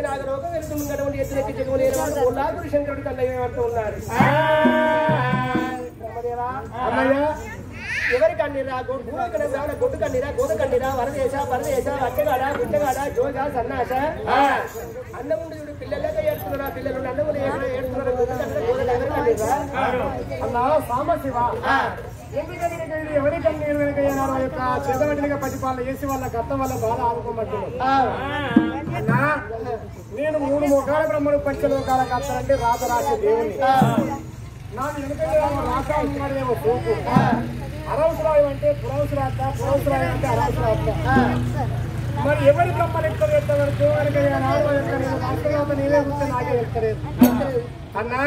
నాగలోకం వెళ్తున్నటువంటి ఎత్తులెక్కి జగమలేని ఉల్లాగురు శంకరుడు కన్నయ్య అంటూ ఉన్నారు బ్రహ్మదేవా అన్నయ్య ఎవరి కన్నీరా గొడ్డు కన్నీరా గొడ్డు కన్నీరా గోద కన్నీరా వరదేశ పరదేశ అక్కగాడ గుట్టగాడ జోగ సన్నాస అన్నముండు చూడు పిల్లలక ఏడుతున్నారా పిల్లలు అన్నములు ఏడుతున్నారు గొడ్డు కన్నీరా గోద ఎవరి కన్నీరా అన్న సాంబశివ ఎందుకని ఇది ఎవరి కన్నీరు వెనకయ్యారో ఆ యొక్క చేతబడిగా పరిపాలన చేసి వాళ్ళ గత వల్ల బాధ ఆదుకోమంటున్నారు అన్నా నేను మూడు ముఖాల బ్రహ్మను పంచలోకాల కత్తారంటే రాజరాజ దేవుని నాకు వెనకయ్య రాజా ఉన్నాడేమో సోపు అరవసరాయం అంటే పురవసరాత పురవసరాయం అంటే అరవసరాత మరి ఎవరి బ్రహ్మ లెక్కలు ఎత్తవరకు వెనకయ్య నాలుగు ఎక్కలేదు రాష్ట్రవాత నీవే ఉంటే నాకే ఎక్కలేదు అన్నా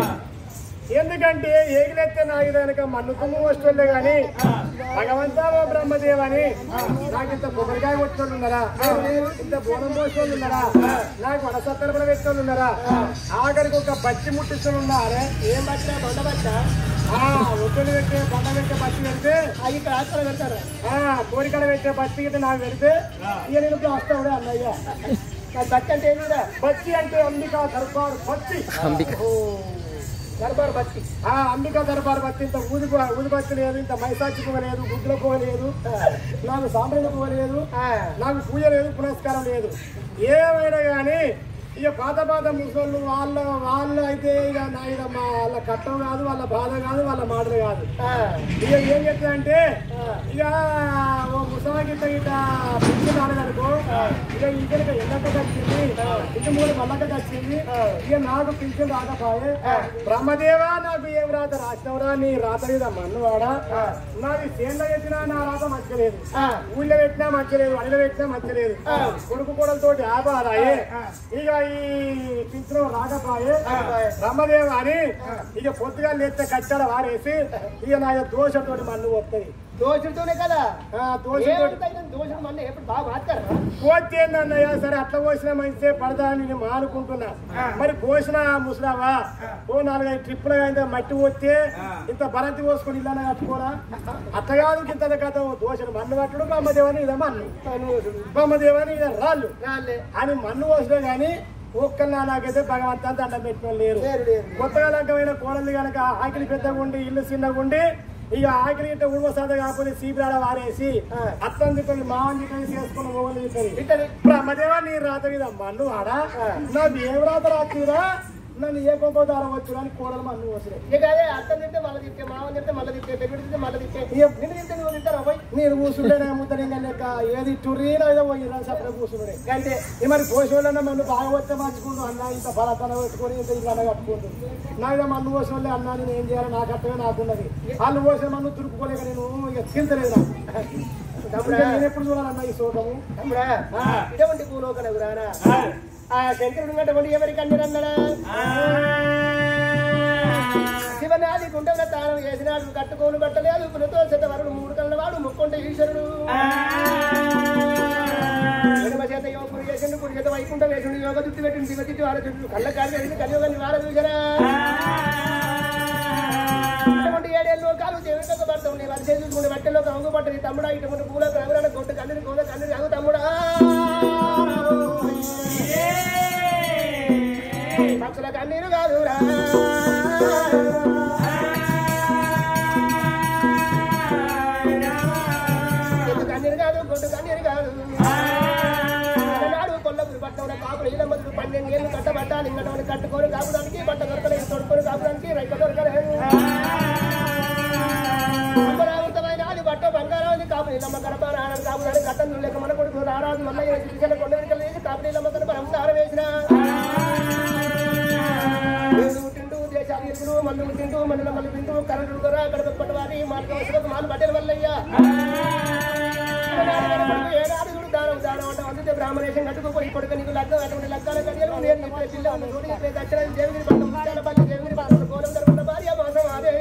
ఎందుకంటే ఏగిలెత్తే నాగిదానిక మన్నుకుమ్మ వస్తువులే గాని భగవంతా ఓ బ్రహ్మదేవని నాకు ఇంత కొబ్బరికాయ కొట్టుకోళ్ళు ఉన్నారా ఇంత బోనం పోసుకోళ్ళు ఉన్నారా నాకు వడసత్తరపడ పెట్టోళ్ళు ఉన్నారా ఆఖరికి ఒక బచ్చి ముట్టించులు ఉన్నారే ఏం పట్టినా బండ పట్టా ఆ ఒత్తులు పెట్టే బండ పెట్టే బచ్చి పెడితే అవి ఇక్కడ ఆత్మలు పెడతారు ఆ కోరికడ పెట్టే బచ్చి గిట్ట నాకు పెడితే ఇక నేను ఇప్పుడు వస్తావుడే అన్నయ్య బట్టి అంటే ఏంటిరా బచ్చి అంటే అంబికా దర్బార్ బచ్చి దర్బార్ బట్టి ఆ అంబికా దర్బార్ బట్టి ఇంత ఊది ఊది బత్తి లేదు ఇంత మైసాచి పువ్వు లేదు గుడ్ల పువ్వు లేదు నాకు సాంబ్రణ పువ్వు లేదు నాకు పూజ లేదు పునస్కారం లేదు ఏమైనా కానీ ఇక పాత పాత ముసళ్ళు వాళ్ళ వాళ్ళు అయితే ఇక నా ఇక మా వాళ్ళ కట్టం కాదు వాళ్ళ బాధ కాదు వాళ్ళ మాటలు కాదు ఇక ఏం చెప్తారంటే ఇక ఓ ముసలి గిట్ట గిట్ట పిచ్చున్నాడు అనుకో ఇక ఇంకనక ఎన్నక వచ్చింది ఇంటి మూడు మల్లక వచ్చింది ఇక నాకు పింఛన్ రాకపోయే బ్రహ్మదేవా నాకు ఏం రాత రాసినవరా నీ రాత మీద మన్నువాడా నాది చేన్లో పెట్టినా నా రాత మంచలేదు ఊళ్ళో పెట్టినా మంచలేదు అడిలో పెట్టినా మంచలేదు కొడుకు కొడలతోటి ఆపారాయే ఇక ఈ పింఛన్ రాకపోయే బ్రహ్మదేవ అని ఇక పొద్దుగా లేస్తే కచ్చాడ వారేసి ఇక నా దోషతోటి మన్ను వస్తాయి దోషుడితోనే కదా ఆ దోషతోటి ఏమిటైనా దోషుడు మళ్ళీ ఎప్పుడు బాగా మాట్లాడరా పోతేందన్నయ్య సరే అట్లా పోసిన మంచిదే పడదా అని నేను మానుకుంటున్నా మరి పోసిన ముసలావా ఓ నాలుగైదు ట్రిప్పులు అయితే మట్టి పోతే ఇంత భరంతి పోసుకొని ఇల్లు కట్టుకోరా అట్లా కాదు ఇంత కథ దోషను మన్ను కట్టడు బొమ్మదేవని ఇదే మన్ను బొమ్మదేవని ఇదే రాళ్ళు నాలే అని మన్ను పోసినా కానీ ఒక్కళ్ళ నాకైతే భగవంతా దండం పెట్టిన లేరు లేరు లేరు కొత్తగా లగ్గమైన కోడలు కనుక ఆకలి పెద్దగా ఉండి ఇల్లు చిన్నగా ఉండి ఇక ఆకలి ఇంత ఉడవసాద కాకపోతే సీబిరాడ వారేసి అత్తం తిప్పని మామని తిప్పని చేసుకున్న మొగలు తిప్పని ఇట్టని బ్రహ్మదేవ నీ రాత మీద మన్ను ఆడా నాకు ఏం రాత రాత్రిరా నన్ను ఏ కొంప దారం వచ్చు అని కోడలు మన్ను వచ్చినాయి ఇక అదే అర్థం తింటే మళ్ళీ తింటే మామని తింటే మళ్ళీ తింటే పెరుగుడు తింటే మళ్ళీ తింటే నిన్ను తింటే నువ్వు తింటారా పోయి నేను కూర్చుంటేనే ముద్దనే లెక్క ఏది టుర్రీనా ఏదో పోయి సపరే కూర్చుండే అంతే ఈ మరి పోషోళ్ళన్నా మన్ను బాగా వస్తే మంచుకుంటూ అన్న ఇంత బలతన పెట్టుకొని ఇంత ఇలా కట్టుకుంటుంది నా ఇక మన్ను పోసిన వాళ్ళే అన్నా నేను ఏం చేయాలి నాకు అర్థమే నాకున్నది వాళ్ళు పోసే మన్ను తురుపుకోలేక నేను ఇక తింటలేదు నాకు ఇంకా నేను ఎప్పుడు చూడాలన్నా ఈ శోకము తమ్ముడా ఇటువంటి భూలోకన గురానా ఆ శంకరుడు ఉన్నటువంటి ఎవరికి అన్నాడా శివనాది గుండెల తానం చేసినాడు కట్టుకోను కట్టలేదు పులతో వరుడు మూడు కళ్ళ వాడు ముక్కుంట ఈశ్వరుడు ఎడమ చేత యోగుడు చేసిండు కుడి చేత వైకుంఠ వేసిండు యోగ చుట్టు పెట్టిండు శివ చుట్టూ ఆడ చుట్టూ కళ్ళ కాలు కలిసి కలియుగాన్ని వార చూసారా ఇటువంటి ఏడేళ్ళు లోకాలు దేవుడితో పడతా ఉన్నాయి వాళ్ళు చేసుకుంటే బట్టలో కంగు పట్టది తమ్ముడా ఇటువంటి పూల కనగరాడ కొట్టు కన్నీరు కోద కన్నీరు అగు తమ్ముడా పక్షుల కన్నీరు కాదురా చెట్టు కన్నీరు కాదు గొడ్డు కన్నీరు కాదు నాడు కొల్లపురి పట్టణ కాపులు ఈల మొదలు పన్నెండు ఏళ్ళు కట్టబడ్డాలి ఇంకటి కట్టుకొని కాపుదానికి బట్ట దొరకలేదు తొడుకొని కాపుదానికి రైతు దొరకలేదు అమరావతమైన అది బట్ట బంగారాన్ని కాపు నీళ్ళమ్మ కడప రావడం కాపుదాన్ని కట్టం లేక మన కొడుకు రారాజు మల్లయ్య చిన్న కొండ వెనుకలు వేసి కాపు నీళ్ళమ్మ కడప రంసారం వేసిన దేవుడు పుట్టిండు దేశాలు ఎరుగులు మందు పుట్టిండు మందుల మళ్ళీ తింటూ కరెంటు దొర కడప పట్టవారి మార్గ వస్తువులకు మాలు బట్టలు వల్లయ్యా ఏడాది కూడా దానం దానం అంటే అందుకే బ్రాహ్మణేశం కట్టుకోపోయి కొడుకు నీకు లగ్గం అటువంటి లగ్గాల కడియలు నేను నిప్పే పిల్ల ఉన్న తోడి నిప్పే దక్షిణ దేవుని పట్టం ముత్యాల పల్లి దేవుని పట్టం కోలం జరుగుతున్న భార్య మాసం అదే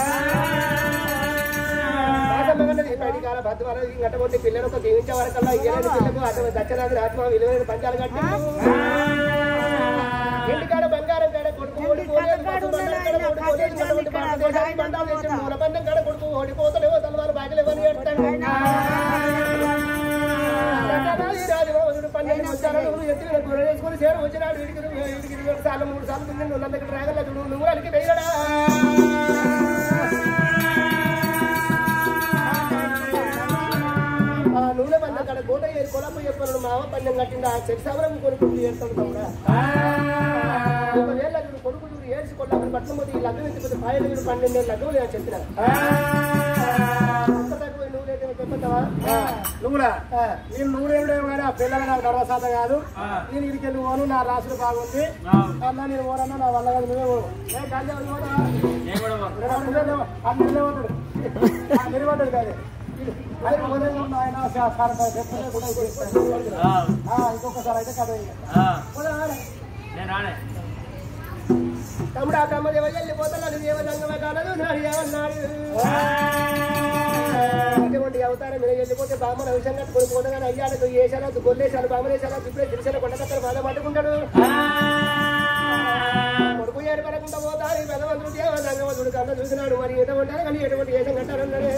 మాసమ్మగన్నది బయటి కాల భద్రవారు గట్టబొట్టి పిల్లలు ఒక జీవించే వరకల్లా ఇయ్యలేని పిల్లకు అటువంటి దక్షిణాది ఆత్మ విలువైన పంచాలు కట్టి ఇంటికాడ బంగారం కాడ కొడుకు ఓడిపోలేదు పశు బంగారం కాడ ఓడిపోలేదు అటువంటి భారతదేశానికి బండాలు వేసి మూల బంధం కాడ కొడుకు ఓడిపోతలేవో తలవారు బాగలేవని ఏడుతాడు రాజు పన్నెండు వచ్చారు నువ్వు ఎత్తిన గుర్ర చేసుకొని చేరు వచ్చినాడు వీడికి వీడికి రెండు సార్లు మూడు సార్లు తిండి నువ్వు నన్నకి రాగల చూడు నువ్వు అలికి వెయ్యడా ఆ నూనె పన్న అక్కడ గోట ఏరి కొలపు చెప్పాను మావ పన్నెం కట్టిండు ఆ చెట్టు సవరం కొనుక్కుంటూ చేస్తాడు తమ్ముడా ఒకవేళ వీడు కొడుకు చూడు ఏడ్చి కొట్టాలని పట్టణం పోతే ఈ లగ్గం ఎత్తిపోతే పాయలు వీడు పన్నెండు లగ్గం నేను చెప్పిన అంత తక్కువ నువ్వు లేదే చెప్పంటావా నువ్వురా నేను నూనెడేమో కానీ ఆ పిల్లలు నాకు గర్వసాత కాదు నేను ఇడికి వెళ్ళి పోను నా రాసులు బాగుంది అన్న నేను పోరన్నా నా వల్ల కాదు నువ్వే పోవు ఏ గాంధీ ఎవరు పోతావా? ఇక్కడ నువ్వే లేవు. అన్ని నిలబడ్డాడు. ఆ, నిలబడ్డాడు కాదు. ఆయన పోతే ఆయన సా- సార్ సార్ చెప్తూనే కూడా ఇది చేస్తాడు. ఆ, ఇంకొకసారి అయితే కథ ఇక. పోదామా? తమ్ముడు ఆ బ్రహ్మదేవ వెళ్ళిపోతాడు దేవదంగమ కాదు నాడు ఏమన్నాడు అటువంటి అవతారం మీద వెళ్ళిపోతే బామ్మను విషయం కట్టుకొని పోనగానే అయ్యాడు నువ్వు వేసాను గొల్లేశాను బామ్మనేశాను ఇప్పుడే తెలిసిన కొండకత్తలు బాధ పట్టుకుంటాడు కొడుకు ఏర్పడకుండా పోతారు పెదవంతుడు దేవదంగవంతుడు కన్న చూసినాడు మరి ఎటువంటి కానీ ఎటువంటి వేషం కట్టారన్నాడే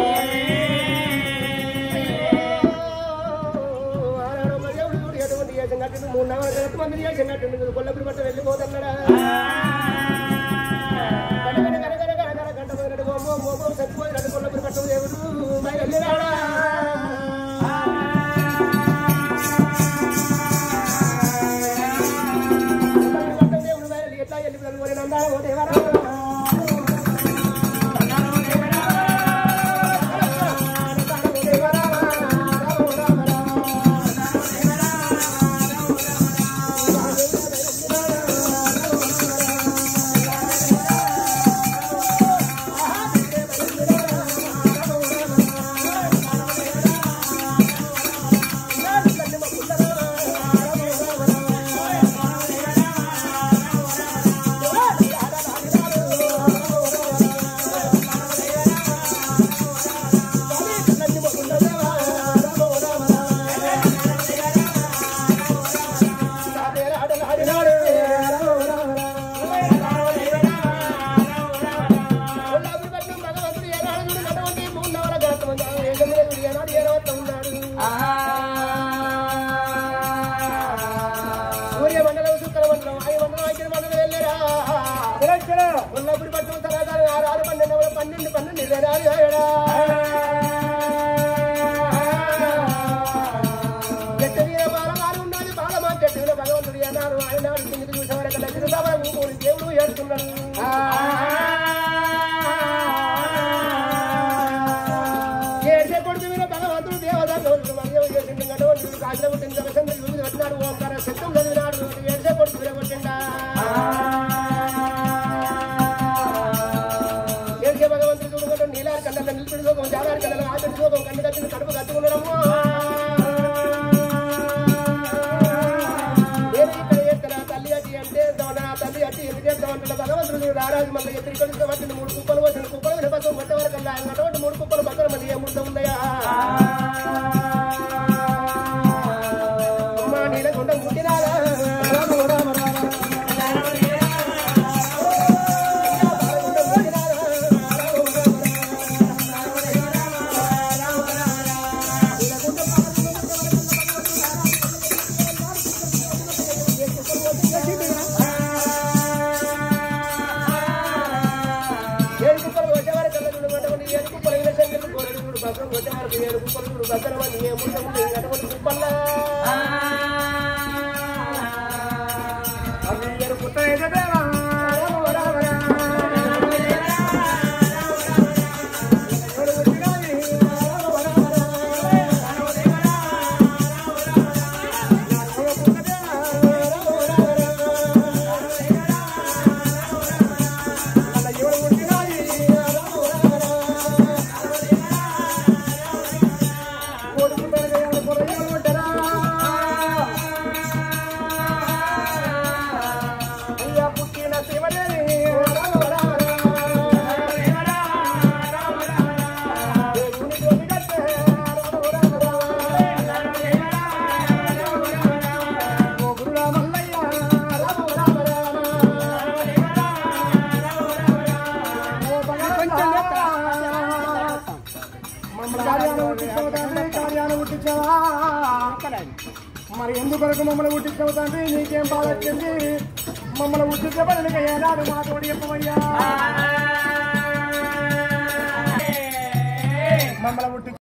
ఆనాడు మరి ఎవడు చూడు ఎటువంటి వేషం కట్టిండు మూడు నవల మంది వేషం కట్టిండు కొల్లపురి పట్ట వెళ్ళిపోతున్నాడా గడగడ గడగడ గడగడ గంట పోయినట్టు గోమో మోమో చచ్చిపోయినట్టు కొల్లపురి పట్ట దేవుడు మరి వెళ్ళిరాడా కొల్లపురి పట్ట దేవుడు మరి ఎట్లా వెళ్ళిపోయాడు మరి నందాల ఓ దేవరా సూర్యమండలం శుక్రమండలం ఐదు మండలం ఐదు మండలం వెళ్ళారా కొల్లపురి పట్టణం తర్వాత ఆరు ఆరు పన్నెండు పన్నెండు పన్నెండు ఇరవై ఆరు ఏడా చెట్టు మీద బాలమారు ఉన్నది బాలమా చెట్టు మీద భగవంతుడు అన్నారు ఆయన కిందికి చూసేవారు దగ్గర ఊరు దేవుడు ఏడుతున్నాడు చేసే కొడుకు మీద భగవంతుడు దేవత గౌరుడు మరియు చేసిండు గడవంతుడు కాసిన పుట్టిన దర్శనం యూజ్ పెట్టినాడు ఓంకార శబ్దం చదివినాడు ఏసే కొడుకు మీద కొట్టిండా చేసే భగవంతుడు చూడకుండా నీలారి కళ్ళ నిలిపిడి సోకం జాలారి కళ్ళ ఆచరి సోకం కన్ను కట్టిన కడుపు కట్టుకున్నాడము నేను ఇక్కడ ఎక్కడ తల్లి అట్టి అంటే నా తల్లి అట్టి ఎందుకు చేస్తామంటున్న భగవంతుడు చూడు రారాజు మళ్ళీ ఎత్తి ఇక్కడ పట్టిన మూడు కుప్పలు వచ్చిన కుప్పలు వినపసం కొట్టే వరకు ఆయన అటువంటి మూడు కుప్పలు పక్కన మళ్ళీ ఏ ముద్ద ఉందయా అమ్మా నీళ్ళ గుండ ముట్టినారా మరి ఎందుకొరకు మమ్మల్ని పుట్టించావు తండ్రి నీకేం బాధ వచ్చింది మమ్మల్ని పుట్టించే బదులుగా ఏనాడు మా తోడు చెప్పవయ్యా మమ్మల్ని పుట్టి